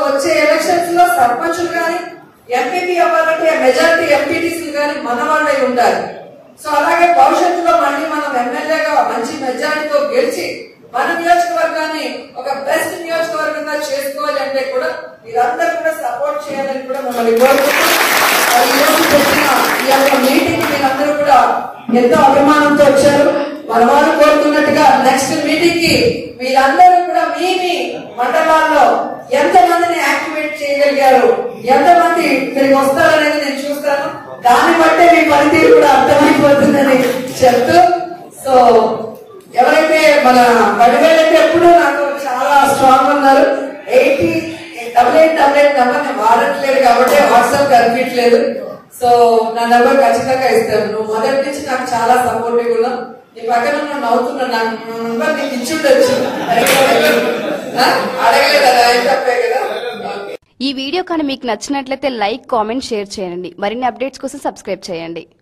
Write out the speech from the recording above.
వచ్చే ఎలక్షన్స్ లో సర్పంచులు కానీ ఎంపీపీ అవ్వాలంటే మెజారిటీ ఎంపీటీసీలు కానీ మన వాళ్ళై ఉండాలి సో అలాగే భవిష్యత్తులో మళ్ళీ మనం ఎమ్మెల్యేగా మంచి మెజారిటీతో గెలిచి మన నియోజకవర్గాన్ని ఒక బెస్ట్ నియోజకవర్గంగా చేసుకోవాలి అంటే కూడా మీరందరూ కూడా సపోర్ట్ చేయాలని కూడా మమ్మల్ని కోరుకుంటూ మరి ఈ రోజు పెట్టిన ఈ యొక్క మీటింగ్ మీరందరూ కూడా ఎంతో అభిమానంతో వచ్చారు మన వారు కోరుతున్నట్టుగా నెక్స్ట్ మీటింగ్ కి మీరందరూ కూడా మీ మీ మండలాల్లో ఎంత మందిని యాక్టివేట్ చేయగలిగారు ఎంత మంది ఇక్కడికి వస్తారనేది నేను చూస్తాను దాన్ని బట్టే మీ పనితీరు కూడా అర్థమైపోతుందని చెప్తూ సో ఎవరైతే మన బడివేలు అయితే ఎప్పుడు నాకు చాలా స్ట్రాంగ్ ఉన్నారు eighty double eight double eight number నేను వాడట్లేదు కాబట్టి వాట్సాప్ కనిపించలేదు సో నా నెంబర్ ఖచ్చితంగా ఇస్తాను నువ్వు మొదటి నుంచి నాకు చాలా సపోర్టివ్ ఉన్నావు నీ పక్కన నువ్వు నవ్వుతున్నా నాకు నా నెంబర్ నీకు ఇచ్చుండొచ్చు ఆ? అడగలేదు కదా ఏం తప్పే కదా ఓకే ఈ వీడియో కానీ మీకు నచ్చినట్లయితే లైక్ కామెంట్ షేర్ చేయండి మరిన్ని అప్డేట్స్ కోసం సబ్స్క్రైబ్ చేయండి